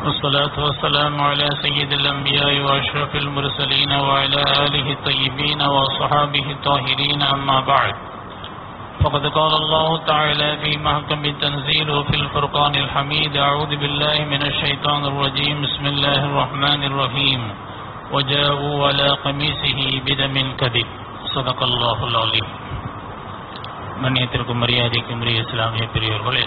والصلاة والسلام على سيد الأنبياء وأشرف المرسلين وعلى آله الطيبين وصحابه الطاهرين أما بعد فقد قال الله تعالى في محكم التنزيل وفي الفرقان الحميد أعوذ بالله من الشيطان الرجيم بسم الله الرحمن الرحيم وجاءوا على قميصه بدم كذب صدق الله العظيم மன்னியத்திற்கும் மரியாதைக்கும் உரிய இஸ்லாமிய பெரியவர்களே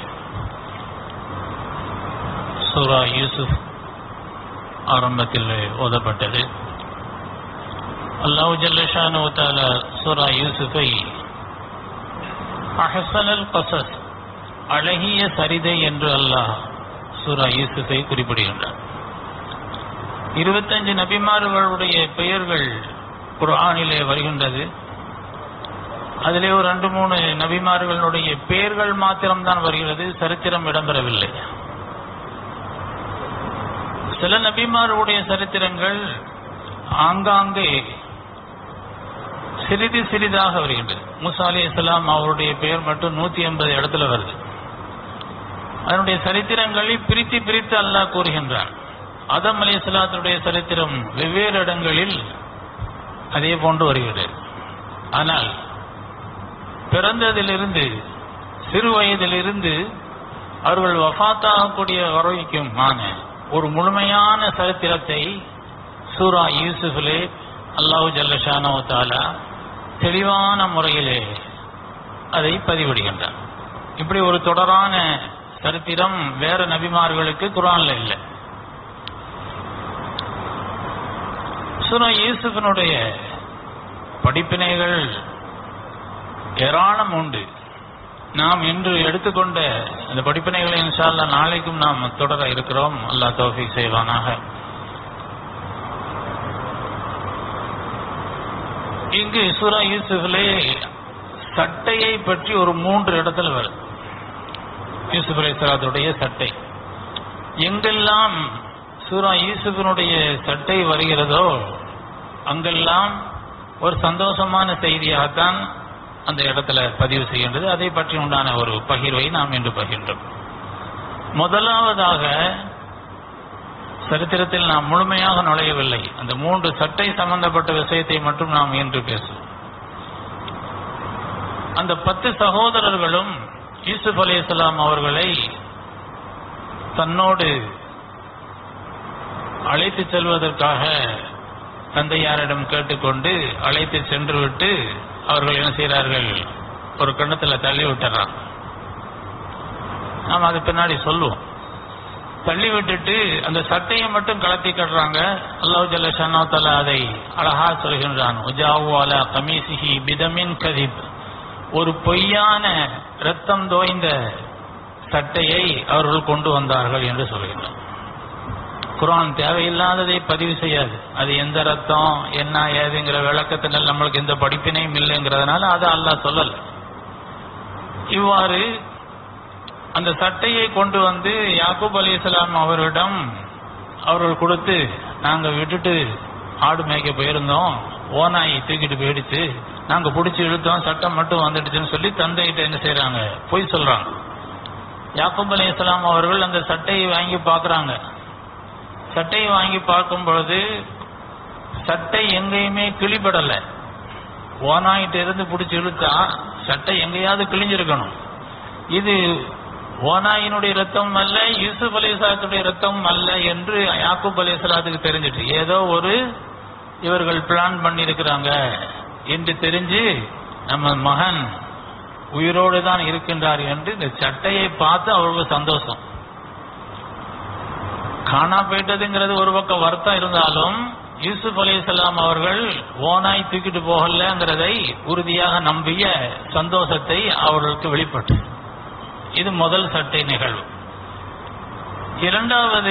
சூரா யூசுப் ஆரம்பத்தில் ஓதப்பட்டது அல்லாஹ் ஜல்லஷானு தாலா சூரா யூசுஃபை அஹசனல் கசஸ் அழகிய சரிதை என்று அல்லாஹ் சூரா யூசுஃபை குறிப்பிடுகின்றார் இருபத்தஞ்சு நபிமார்களுடைய பெயர்கள் குர்ஆனிலே வருகின்றது அதிலே ஒரு ரெண்டு மூணு நபிமார்களுடைய பெயர்கள் மாத்திரம்தான் வருகிறது சரித்திரம் இடம்பெறவில்லை சில நபிமார்களுடைய சரித்திரங்கள் ஆங்காங்கே சிறிது சிறிதாக வருகின்றது முசா அலி இஸ்லாம் அவருடைய பெயர் மட்டும் நூத்தி எண்பது இடத்துல வருது அதனுடைய சரித்திரங்களை பிரித்து பிரித்து அல்லாஹ் கூறுகின்றான் அதம் அலி இஸ்லாத்துடைய சரித்திரம் வெவ்வேறு இடங்களில் அதே போன்று வருகிறது ஆனால் பிறந்ததிலிருந்து சிறு வயதிலிருந்து அவர்கள் வஃத்தாகக்கூடிய வரைக்கும் ஆன ஒரு முழுமையான சரித்திரத்தை சூரா யூசுஃபிலே அல்லாஹு ஜல்லஷானோ தாலா தெளிவான முறையிலே அதை பதிவிடுகின்றார் இப்படி ஒரு தொடரான சரித்திரம் வேற நபிமார்களுக்கு குரான்ல இல்லை சூரா யூசுஃபினுடைய படிப்பினைகள் ஏராளம் உண்டு நாம் இன்று எடுத்துக்கொண்ட அந்த படிப்பினைகளை இன்ஷால்லா நாளைக்கும் நாம் தொடர இருக்கிறோம் அல்லாஹ் தௌஃபீக் செய்வானாக இங்கு சூரா யூசுஃபிலே சட்டையை பற்றி ஒரு மூன்று இடத்துல வருது யூசுப் அலைஹிஸ்ஸலாத்துடைய சட்டை எங்கெல்லாம் சூரா யூசுஃபினுடைய சட்டை வருகிறதோ அங்கெல்லாம் ஒரு சந்தோஷமான செய்தியாகத்தான் அந்த இடத்துல பதிவு செய்கின்றது அதை பற்றி உண்டான ஒரு பகிர்வை நாம் இன்று பகிர்ந்தோம் முதலாவதாக சரித்திரத்தில் நாம் முழுமையாக நுழையவில்லை அந்த மூன்று சட்டை சம்பந்தப்பட்ட விஷயத்தை மட்டும் நாம் இன்று பேசுவோம் அந்த பத்து சகோதரர்களும் யூசுப் அலி இஸ்லாம் அவர்களை தன்னோடு அழைத்து செல்வதற்காக தந்தையாரிடம் கேட்டுக்கொண்டு அழைத்து சென்று விட்டு அவர்கள் என்ன செய்கிறார்கள் ஒரு கண்ணத்தில் தள்ளி விட்டுறாங்க நாம் அது பின்னாடி சொல்லுவோம் தள்ளி விட்டுட்டு அந்த சட்டையை மட்டும் கலத்தி கட்டுறாங்க அல்லாஹ் ஜல்லஷானோ தலா அதை அழகா சொல்கின்றான் உஜாவு அலா கமீசிஹி பிதமின் கதிப் ஒரு பொய்யான ரத்தம் தோய்ந்த சட்டையை அவர்கள் கொண்டு வந்தார்கள் என்று சொல்கின்றான் குரான் தேவையில்லாததை பதிவு செய்யாது அது எந்த ரத்தம் என்ன ஏதுங்கிற விளக்கத்தினால் நம்மளுக்கு எந்த படிப்பினையும் இல்லைங்கிறதுனால அதை அல்லாஹ் சொல்லல இவ்வாறு அந்த சட்டையை கொண்டு வந்து யாக்கூப் அலி இஸ்லாம் அவரிடம் அவர்கள் கொடுத்து நாங்க விட்டுட்டு ஆடு மேய்க்க போயிருந்தோம் ஓனாய் தூக்கிட்டு போயிடுச்சு நாங்க பிடிச்சி இழுத்தோம் சட்டம் மட்டும் வந்துடுச்சுன்னு சொல்லி தந்தைகிட்ட என்ன செய்யறாங்க பொய் சொல்றாங்க யாக்கூப் அலி இஸ்லாம் அவர்கள் அந்த சட்டையை வாங்கி பாக்குறாங்க சட்டையை வாங்கி பார்க்கும் பொழுது சட்டை எங்கேயுமே கிழிபடல ஓனாயிட்ட இருந்து பிடிச்சி இழுத்தா சட்டை எங்கேயாவது கிழிஞ்சிருக்கணும் இது ஓனாயினுடைய ரத்தம் அல்ல யூசுப் அலிசாத்துடைய ரத்தம் அல்ல என்று யாக்கூப் அலிசலாத்துக்கு தெரிஞ்சிட்டு ஏதோ ஒரு இவர்கள் பிளான் பண்ணியிருக்கிறாங்க என்று தெரிஞ்சு நம்ம மகன் உயிரோடு தான் இருக்கின்றார் என்று இந்த சட்டையை பார்த்து அவர்களுக்கு சந்தோஷம் காணா போயிட்டதுங்கிறது ஒரு பக்கம் வருத்தம் இருந்தாலும் யூசுப் அலிசல்லாம் அவர்கள் ஓனாய் தூக்கிட்டு போகலங்கிறதை உறுதியாக நம்பிய சந்தோஷத்தை அவர்களுக்கு வெளிப்பட்டு இது முதல் சட்டை நிகழ்வு இரண்டாவது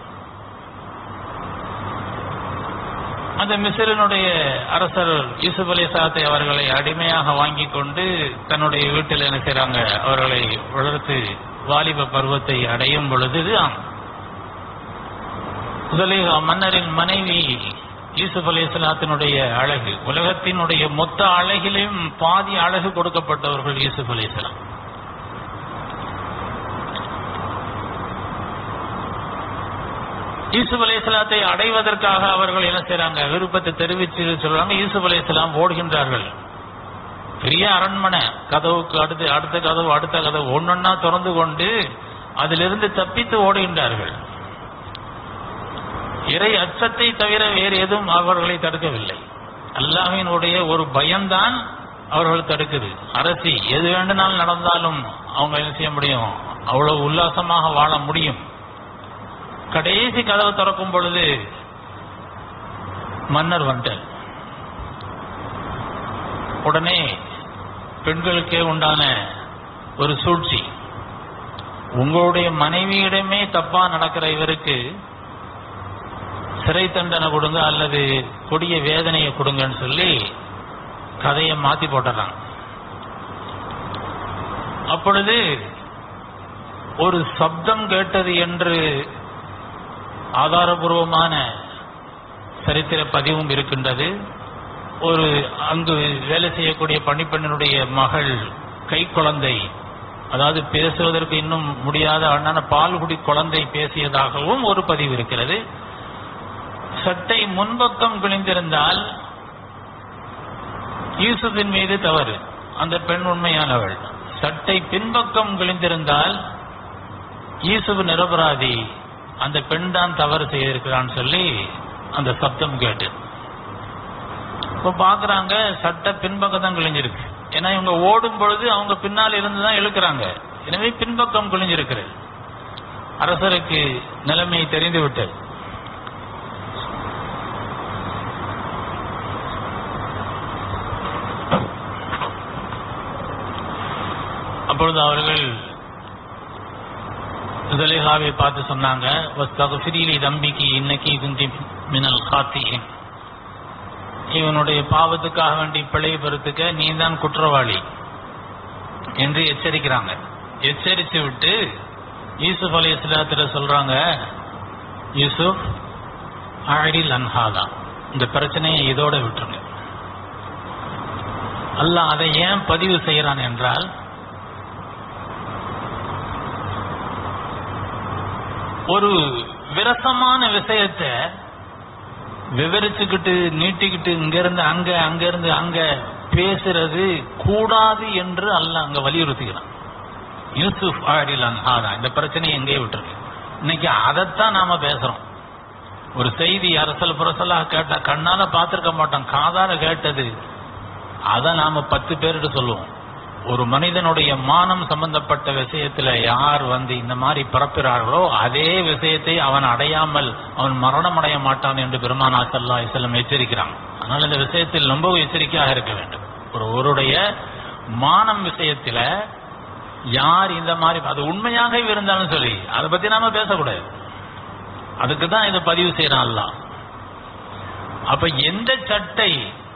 அந்த மிசிரனுடைய அரசர் யூசுப் அலி சாத்தை அவர்களை அடிமையாக வாங்கி கொண்டு தன்னுடைய வீட்டில் என்ன செய்றாங்க அவர்களை வளர்த்து வாலிப பருவத்தை அடையும் பொழுது சுலைஹா மன்னரின் மனைவி யூசுப் அலி இஸ்லாத்தினுடைய அழகு உலகத்தினுடைய மொத்த அழகிலும் பாதி அழகு கொடுக்கப்பட்டவர்கள் யூசுப் அலி இஸ்லாம் யூசுப் அலைஹிஸ்ஸலாத்தை அடைவதற்காக அவர்கள் என்ன செய்றாங்க விருப்பத்தை தெரிவிச்சு சொல்றாங்க யூசுப் அலைஹிஸ்ஸலாம் ஓடுகின்றார்கள் பெரிய அரண்மனை கதவுக்கு அடுத்து அடுத்த கதவு அடுத்த கதவு ஒன்னொன்னா திறந்து கொண்டு அதிலிருந்து தப்பித்து ஓடுகின்றார்கள் இறை அச்சத்தை தவிர வேறு எதுவும் அவர்களை தடுக்கவில்லை அல்லாஹ்வினுடைய ஒரு பயம்தான் அவர்கள் தடுக்குது அரசி எது வேண்டுனாலும் நடந்தாலும் அவங்க என்ன செய்ய முடியும் அவ்வளவு உல்லாசமாக வாழ முடியும் கடைசி கதவு திறக்கும் பொழுது மன்னர் வந்துட்டார் உடனே பெண்களுக்கே உண்டான ஒரு சூழ்ச்சி உங்களுடைய மனைவியிடமே தப்பா நடக்கிற இவருக்கு சிறை தண்டனை கொடுங்க அல்லது கொடிய வேதனையை கொடுங்கன்னு சொல்லி கதையை மாத்தி போட்டுறாங்க அப்பொழுது ஒரு சப்தம் கேட்டது என்று ஆதாரபூர்வமான சரித்திர பதிவும் இருக்கின்றது ஒரு அங்கு வேலை செய்யக்கூடிய பணிப்பெண்ணினுடைய மகள் கை குழந்தை அதாவது பேசுவதற்கு இன்னும் முடியாத அண்ணான பால்குடி குழந்தை பேசியதாகவும் ஒரு பதிவு இருக்கிறது சட்டை முன்பக்கம் கிழிந்திருந்தால் யூசுஃபின் மீது தவறு அந்த பெண் உண்மையானவள் சட்டை பின்பக்கம் கிழிந்திருந்தால் யூசுப் நிரபராதி அந்த பெண் தான் தவறு செய்திருக்கிறான்னு சொல்லி அந்த சப்தம் கேட்டு இப்போ பார்க்கறாங்க சட்டை பின்பக்கம் தான் கிழிஞ்சிருக்கு ஏன்னா இவங்க ஓடும் பொழுது அவங்க பின்னால் இருந்து தான் இழுக்கிறாங்க எனவே பின்பக்கம் கிழிஞ்சிருக்கிறது அரசருக்கு நிலைமை தெரிந்து விட்டது அப்பொழுது அவர்கள் ஜலேஹாவை பார்த்து சொன்னாங்க வஸ்தகுஃபிரீலி தம்பிக்கு இன்னைக்கு குந்தி மினல் காத்தியின் இவனுடைய பாவத்துக்காக வேண்டி பிழை பொறுத்துக்க நீ தான் குற்றவாளி என்று எச்சரிக்கிறாங்க எச்சரித்து விட்டு யூசுப் அலி இஸ்லாத்துல சொல்றாங்க யூசுப் ஆழில் அன்ஹாதா இந்த பிரச்சனையை இதோட விட்டுருங்க அல்லாஹ் அதை ஏன் பதிவு செய்யறான் என்றால் ஒரு விரசமான விஷயத்தை விவரிச்சுக்கிட்டு நீட்டிக்கிட்டு இங்க இருந்து அங்க அங்க இருந்து அங்க பேசுறது கூடாது என்று அல்ல அங்க வலியுறுத்துகிறான் யூசுப் ஆடில் அன்ஹாதா இந்த பிரச்சனையை எங்கேயே விட்டுருக்கு இன்னைக்கு அதைத்தான் நாம பேசுறோம் ஒரு செய்தி அரசல் புரசலா கேட்டா கண்ணால பார்த்திருக்க மாட்டோம் காதால கேட்டது அதை நாம பத்து பேர்கிட்ட சொல்லுவோம் ஒரு மனிதனுடைய மானம் சம்பந்தப்பட்ட விஷயத்துல யார் வந்து இந்த மாதிரி பிறப்பிறார்களோ அதே விஷயத்தை அவன் அடையாமல் அவன் மரணம் அடைய மாட்டான் என்று பெருமானா சல்லா இஸ்லம் எச்சரிக்கிறான் அதனால இந்த விஷயத்தில் ரொம்ப எச்சரிக்கையாக இருக்க வேண்டும் ஒரு ஒருடைய மானம் விஷயத்துல யார் இந்த மாதிரி அது உண்மையாக இருந்தாலும் சரி அதை பத்தி நாம பேசக்கூடாது அதுக்கு தான் இதை பதிவு செய்யறான் அல்லாஹ் அப்ப எந்த சட்டை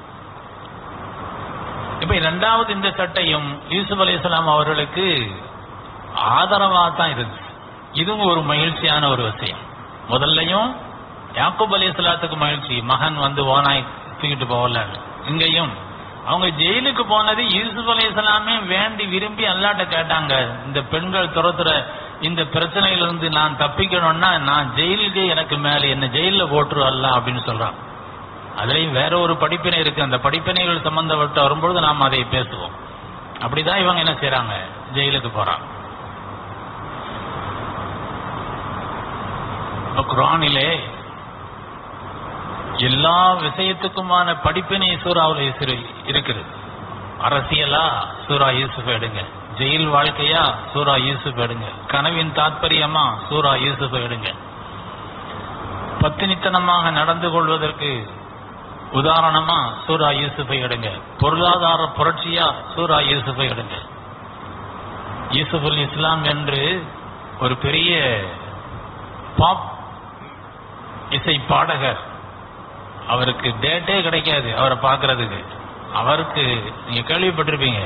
இப்ப இரண்டாவது இந்த சட்டையும் யூசுப் அலைஹிஸ்ஸலாம் அவர்களுக்கு ஆதரவா தான் இருந்துச்சு இதுவும் ஒரு மகிழ்ச்சியான ஒரு விஷயம் முதல்லையும் யாக்கூப் அலைஹிஸ்ஸலாத்துக்கு மகிழ்ச்சி மகன் வந்து ஓனாய் தூக்கிட்டு போகல இங்கேயும் அவங்க ஜெயிலுக்கு போனது யூசுப் அலைஹிஸ்ஸலாமே வேண்டி விரும்பி அல்லாட்ட கேட்டாங்க இந்த பெண்கள் துரத்துற இந்த பிரச்சனையிலிருந்து நான் தப்பிக்கணும்னா நான் ஜெயிலுக்கே எனக்கு மேல என்ன ஜெயில போட்டுரு அல்ல அப்படின்னு சொல்றான் அதுலயும் வேற ஒரு படிப்பினை இருக்கு அந்த படிப்பினைகள் சம்பந்தப்பட்டு வரும்பொழுது நாம் அதை பேசுவோம் அப்படிதான் இவங்க என்ன செய்றாங்க ஜெயிலுக்கு போறாங்க இப்ப குரானிலே எல்லா விஷயத்துக்குமான படிப்பினை சூறாவில் இருக்குது அரசியலா சூரா யூசுப் எடுங்க ஜெயில் வாழ்க்கையா சூரா யூசுப் எடுங்க கனவின் தாத்பரியமா சூரா யூசுப் எடுங்க பத்தினித்தனமாக நடந்து கொள்வதற்கு உதாரணமா சூரா யூசுஃபை எடுங்க பொருளாதார புரட்சியா சூரா யூசுஃபை எடுங்க யூசுஃபுல் இஸ்லாம் என்று ஒரு பெரிய பாப் இசை பாடகர் அவருக்கு டேட்டே கிடைக்காது அவரை பார்க்கறதுக்கு அவருக்கு நீங்க கேள்விப்பட்டிருப்பீங்க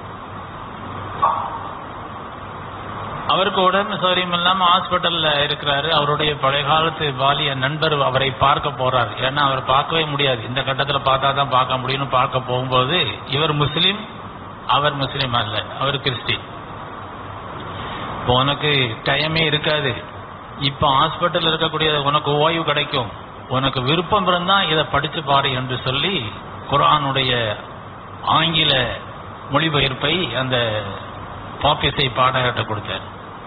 அவருக்கு உடம்பு சௌரியம் இல்லாம ஹாஸ்பிட்டல்ல இருக்கிறாரு அவருடைய பழைய காலத்து பாலிய நண்பர் அவரை பார்க்க போறாரு ஏன்னா அவர் பார்க்கவே முடியாது இந்த கட்டத்துல பார்த்தா தான் பார்க்க முடியும்னு பார்க்க போகும்போது இவர் முஸ்லீம் அவர் முஸ்லீம் அல்ல அவர் கிறிஸ்டின் இப்போ உனக்கு டைமே இருக்காது இப்ப ஹாஸ்பிட்டல் இருக்கக்கூடிய உனக்கு ஓய்வு கிடைக்கும் உனக்கு விருப்பம் இருந்தா இதை படிச்சு பாரு என்று சொல்லி குர்ஆனுடைய ஆங்கில மொழிபெயர்ப்பை அந்த பாப்பிசை பாடகர்கிட்ட கொடுத்தார்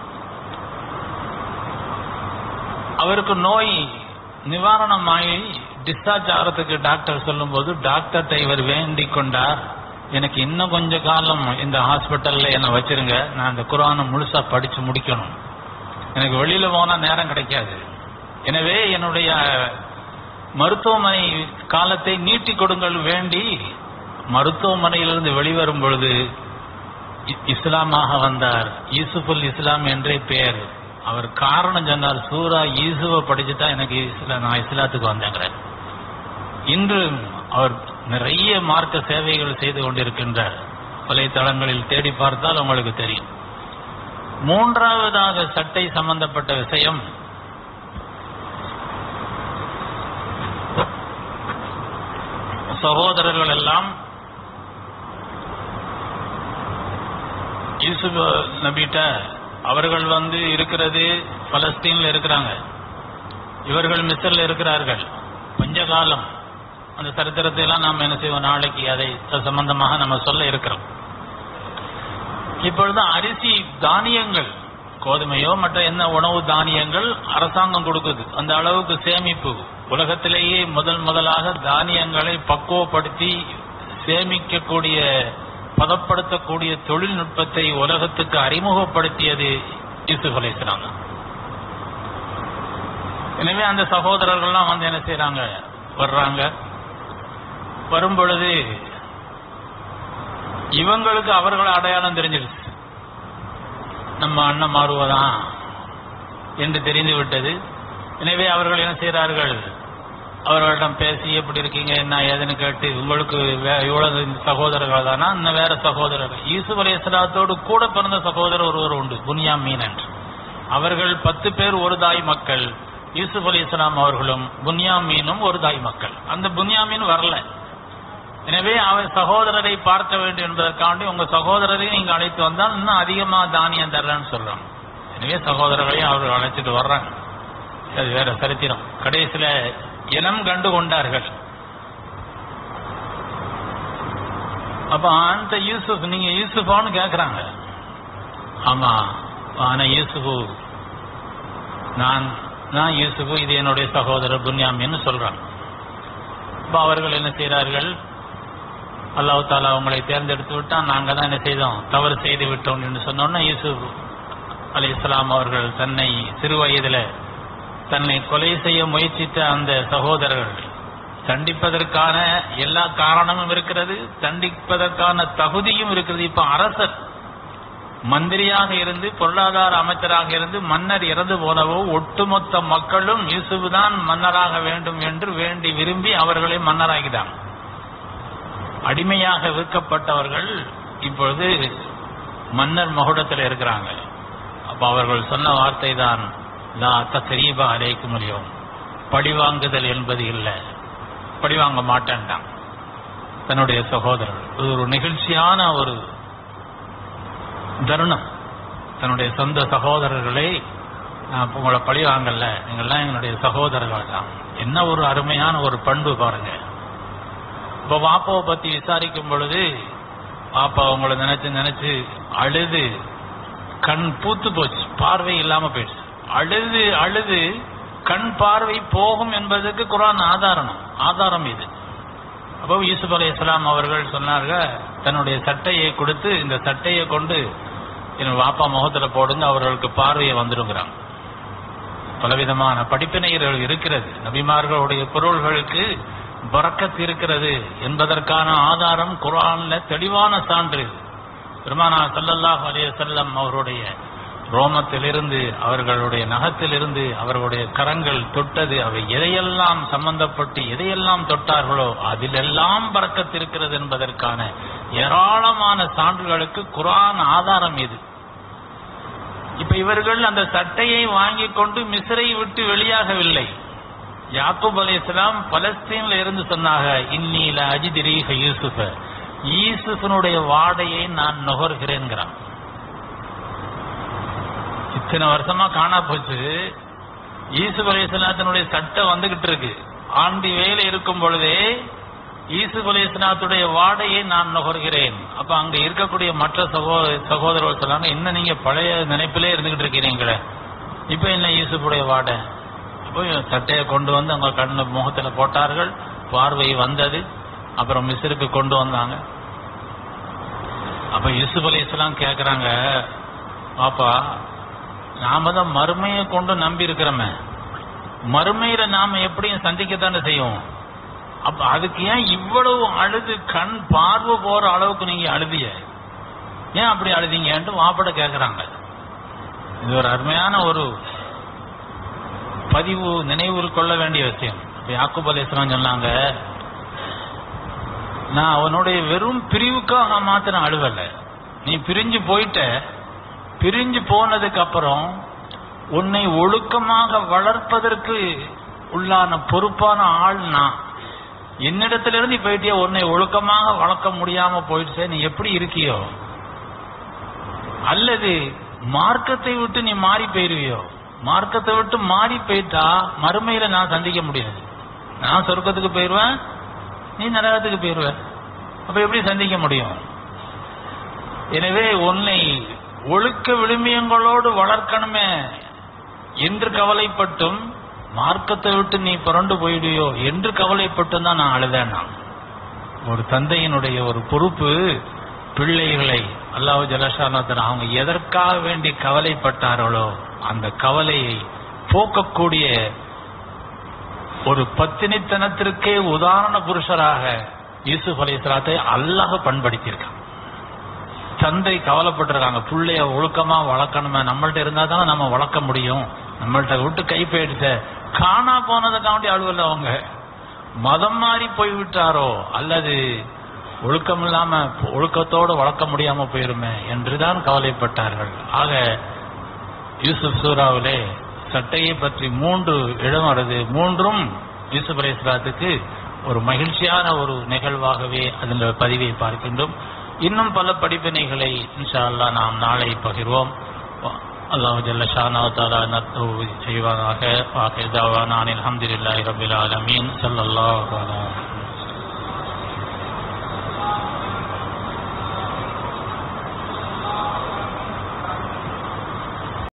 அவருக்கு நோய் நிவாரணமாகி டிஸ்சார்ஜ் ஆகிறதுக்கு டாக்டர் சொல்லும்போது டாக்டர்கிட்ட இவர் வேண்டிக் கொண்டார் எனக்கு இன்னும் கொஞ்ச காலம் இந்த ஹாஸ்பிட்டல்ல என்னை வச்சிருங்க நான் இந்த குரானை முழுசா படிச்சு முடிக்கணும் எனக்கு வெளியில போனா நேரம் கிடைக்காது எனவே என்னுடைய மருத்துவமனை காலத்தை நீட்டி கொடுங்கள் வேண்டி மருத்துவமனையிலிருந்து வெளிவரும் பொழுது இ- இஸ்லாமாக வந்தார் யூசுஃபுல் இஸ்லாம் என்றே பெயர் அவர் காரணம் சொன்னார் சூரா யூசுவை படிச்சுட்டா எனக்கு இஸ்லா நான் இஸ்லாத்துக்கு வந்தேங்கிறார் இன்று அவர் நிறைய மார்க்க சேவைகள் செய்து கொண்டிருக்கின்றார் வலைத்தளங்களில் தேடி பார்த்தால் உங்களுக்கு தெரியும் மூன்றாவதாக சட்டை சம்பந்தப்பட்ட விஷயம் சகோதரர்கள் எல்லாம் யூசுப் நபிட்ட அவர்கள் வந்து இருக்கிறது பலஸ்தீன்ல இருக்கிறாங்க இவர்கள் மிஸ்ர்ல இருக்கிறார்கள் கொஞ்ச காலம் அந்த சரித்திரத்தை எல்லாம் நாம் என்ன செய்வோம் நாளைக்கு அதை அது சம்பந்தமாக நம்ம சொல்ல இருக்கிறோம் இப்பொழுது அரிசி தானியங்கள் கோதுமையோ மற்ற என்ன உணவு தானியங்கள் அரசாங்கம் கொடுக்குது அந்த அளவுக்கு சேமிப்பு உலகத்திலேயே முதல் முதலாக தானியங்களை பக்குவப்படுத்தி சேமிக்கக்கூடிய பதப்படுத்தக்கூடிய தொழில்நுட்பத்தை உலகத்துக்கு அறிமுகப்படுத்தியது யூசுப் அலைஹிஸ்ஸலாம் தான். எனவே அந்த சகோதரர்கள்லாம் வந்து என்ன செய்றாங்க வர்றாங்க வரும் பொழுது இவங்களுக்கு அவர்கள் அடையாளம் தெரிஞ்சிருச்சு நம்ம அண்ணன் மாறுவதான் என்று தெரிந்து விட்டது எனவே அவர்கள் என்ன செய்கிறார்கள் அவர்களிடம் பேசி எப்படி இருக்கீங்க என்ன ஏதுன்னு கேட்டு உங்களுக்கு வே- இவ்வளவு சகோதரர்கள் தானா இன்னும் வேற சகோதரர்கள் யூசுப் அலி இஸ்லாத்தோடு கூட பிறந்த சகோதரர் ஒருவர் உண்டு புனியா மீன் என்று அவர்கள் பத்து பேர் ஒரு தாய் மக்கள் யூசுப் அலி இஸ்லாம் அவர்களும் புன்யாமீனும் ஒரு தாய் மக்கள் அந்த புன்யாமீன் வரல எனவே அவர் சகோதரரை பார்க்க வேண்டும் என்பதற்காண்டி உங்க சகோதரரை நீங்க அழைத்து வந்தால் இன்னும் அதிகமா தானியம் தர்றேன்னு சொல்றாங்க எனவே சகோதரர்களையும் அவர்கள் அழைச்சிட்டு வர்றாங்க அது வேற சரித்திரம் கடைசியில இனம் கண்டு கொண்டார்கள் அப்ப அந்த யூசுப் நீங்க யூசுஃபான்னு கேக்குறாங்க ஆமா ஆனா யூசுஃபு நான் நான் யூசுஃபு இது என்னுடைய சகோதரர் புன்யாமின்னு சொல்றாங்க அப்ப அவர்கள் என்ன செய்கிறார்கள் அல்லாஹ் தாலா உங்களை தேர்ந்தெடுத்து விட்டால் நாங்க தான் என்ன செய்தோம் தவறு செய்து விட்டோம் என்று சொன்னோன்னா யூசுப் அலி இஸ்லாம் அவர்கள் தன்னை சிறு வயதில் தன்னை கொலை செய்ய முயற்சித்த அந்த சகோதரர்கள் தண்டிப்பதற்கான எல்லா காரணமும் இருக்கிறது தண்டிப்பதற்கான தகுதியும் இருக்கிறது இப்ப அரசர் மந்திரியாக இருந்து பொருளாதார அமைச்சராக இருந்து மன்னர் இறந்து போனவோ ஒட்டுமொத்த மக்களும் யூசுப் தான் மன்னராக வேண்டும் என்று வேண்டி விரும்பி அவர்களை மன்னராகிதான் அடிமையாக விற்கப்பட்டவர்கள் இப்பொழுது மன்னர் மகுடத்தில் இருக்கிறாங்க அப்ப அவர்கள் சொன்ன வார்த்தை தான் லா தசரீபா அலைக்கு முடியும் பழிவாங்குதல் என்பது இல்லை பழிவாங்க மாட்டேன்டான் தன்னுடைய சகோதரர் இது ஒரு நிகழ்ச்சியான ஒரு தருணம் தன்னுடைய சொந்த சகோதரர்களை நான் இப்ப உங்களை பழி வாங்கல நீங்கள்லாம் எங்களுடைய சகோதரர்கள் தான் என்ன ஒரு அருமையான ஒரு பண்பு பாருங்க இப்ப வாப்பாவை பத்தி விசாரிக்கும் பொழுது பாப்பா உங்களை நினைச்சு நினைச்சு அழுது கண் பூத்து போச்சு பார்வை இல்லாம போயிடுச்சு அழுது அழுது கண் பார்வை போகும் என்பதற்கு குரான் ஆதாரம் ஆதாரம் இது அப்போ யூசுப் அலி இஸ்லாம் அவர்கள் சொன்னார்கள் தன்னுடைய சட்டையை கொடுத்து இந்த சட்டையை கொண்டு என் வாப்பா முகத்துல போடுங்க அவர்களுக்கு பார்வையை வந்துடுங்கிறாங்க பலவிதமான படிப்பினைகள் இருக்கிறது நபிமார்களுடைய பொருள்களுக்கு பறக்கத் இருக்கிறது என்பதற்கான ஆதாரம் குரான்ல தெளிவான சான்று பெருமானா ஸல்லல்லாஹு அலைஹி வஸல்லம் அவருடைய ரோமத்திலிருந்து அவர்களுடைய நகத்திலிருந்து அவர்களுடைய கரங்கள் தொட்டது அவை எதையெல்லாம் சம்பந்தப்பட்டு எதையெல்லாம் தொட்டார்களோ அதிலெல்லாம் பறக்கத் இருக்கிறது என்பதற்கான ஏராளமான சான்றுகளுக்கு குரான் ஆதாரம் இது இப்ப இவர்கள் அந்த சட்டையை வாங்கிக் கொண்டு மிஸ்ரை விட்டு வெளியாகவில்லை யாக்கூப் அலைஹிஸ்ஸலாம் பலஸ்தீன்ல இருந்து சொன்னாங்க இன்னில அஜிதிரீக யூசுஃப யூசுஃபனுடைய வாடையை நான் நுகர்கிறேன்கிறான் இத்தனை வருஷமா காணா போச்சு யூசுப் அலைஹிஸ்ஸலாத்தினுடைய சட்டை வந்துகிட்டு இருக்கு ஆண்டி வேலை இருக்கும் பொழுதே யூசுப் அலைஹிஸ்ஸலாத்துடைய வாடையை நான் நுகர்கிறேன் அப்ப அங்க இருக்கக்கூடிய மற்ற சகோ சகோதரர்கள் சொன்னாங்க என்ன நீங்க பழைய நினைப்பிலே இருந்துகிட்டு இருக்கிறீங்களே இப்ப என்ன யூசுப்புடைய வாடை அப்போ சட்டையை கொண்டு வந்து அவங்க கண்ணு முகத்துல போட்டார்கள் பார்வை வந்தது அப்புறம் மிஸ்ருக்கு கொண்டு வந்தாங்க அப்ப யூசுப் அலைஹிஸ்ஸலாம் கேக்குறாங்க பாப்பா நாம தான் மறுமையை கொண்டு நம்பி இருக்கிறோமே மறுமையில நாம எப்படியும் சந்திக்கத்தானே செய்வோம் அப்ப அதுக்கு ஏன் இவ்வளவு அழுது கண் பார்வை போற அளவுக்கு நீங்க அழுதிய ஏன் அப்படி அழுதீங்கன்ட்டு மாப்பிட கேக்குறாங்க இது ஒரு அருமையான ஒரு பதிவு நினைவு கொள்ள வேண்டிய விஷயம் இப்ப யாக்கூப் அலைஹிஸ்ஸலாம் சொன்னாங்க நான் அவனுடைய வெறும் பிரிவுக்காக மாத்திரம் அழுவல நீ பிரிஞ்சு போயிட்ட பிரிஞ்சு போனதுக்கு அப்புறம் உன்னை ஒழுக்கமாக வளர்ப்பதற்கு உள்ளான பொறுப்பான ஆள் நான் என்னிடத்திலிருந்து போயிட்டியா உன்னை ஒழுக்கமாக வளர்க்க முடியாம போயிடுச்சே நீ எப்படி இருக்கியோ அல்லது மார்க்கத்தை விட்டு நீ மாறி போயிருவியோ மார்க்கத்தை விட்டு மாறி போயிட்டா மறுமையில நான் சந்திக்க முடியாது நான் சொர்க்கத்துக்கு போயிருவேன் நீ நரகத்துக்கு போயிருவ அப்ப எப்படி சந்திக்க முடியும் எனவே உன்னை ஒழுக்க விழுமியங்களோடு வளர்க்கணுமே என்று கவலைப்பட்டும் மார்க்கத்தை விட்டு நீ புரண்டு போயிடுவியோ என்று கவலைப்பட்டும் தான் நான் அழுதேன் நான் ஒரு தந்தையினுடைய ஒரு பொறுப்பு பிள்ளைகளை அல்லாஹ் ஜலஷானத்தன் அவங்க எதற்காக வேண்டி கவலைப்பட்டார்களோ அந்த கவலையை போக்கக்கூடிய ஒரு பத்தினித்தனத்திற்கே உதாரண புருஷராக யூசுப் அலைஹிஸ்ஸலாத்தை அல்லாஹ் பண்படுத்தியிருக்கான் தந்தை கவலைப்பட்டிருக்காங்க பிள்ளைய ஒழுக்கமா வளர்க்கணுமே நம்மள்ட்ட இருந்தா தானே நம்ம வளர்க்க முடியும் நம்மள்ட்ட விட்டு கை போயிடுச்ச காணா போனதுக்காண்டி அழுவல அவங்க மதம் மாறி போய் விட்டாரோ அல்லது ஒழுக்கம் இல்லாம ஒழுக்கத்தோடு வளர்க்க முடியாம போயிருமே என்றுதான் கவலைப்பட்டார்கள் ஆக யூசுப் சூராவிலே சட்டையை பற்றி மூன்று இடம் வருது மூன்றும் யூசுப் அலைஹிஸ்ஸலாத்துக்கு ஒரு மகிழ்ச்சியான ஒரு நிகழ்வாகவே அதில் பதிவை பார்க்கின்றோம் இன்னும் பல படிப்பினைகளை இன்ஷா அல்லாஹ் நாம் நாளை பகிர்வோம் அல்லாஹ் ஜல்ல ஷானாவ் தாலா நத்தூ செய்வானாக வாஹிதாவான அனில் அல்ஹம்துலில்லாஹி ரபில் ஆலமீன் ஸல்லல்லாஹு அலைஹி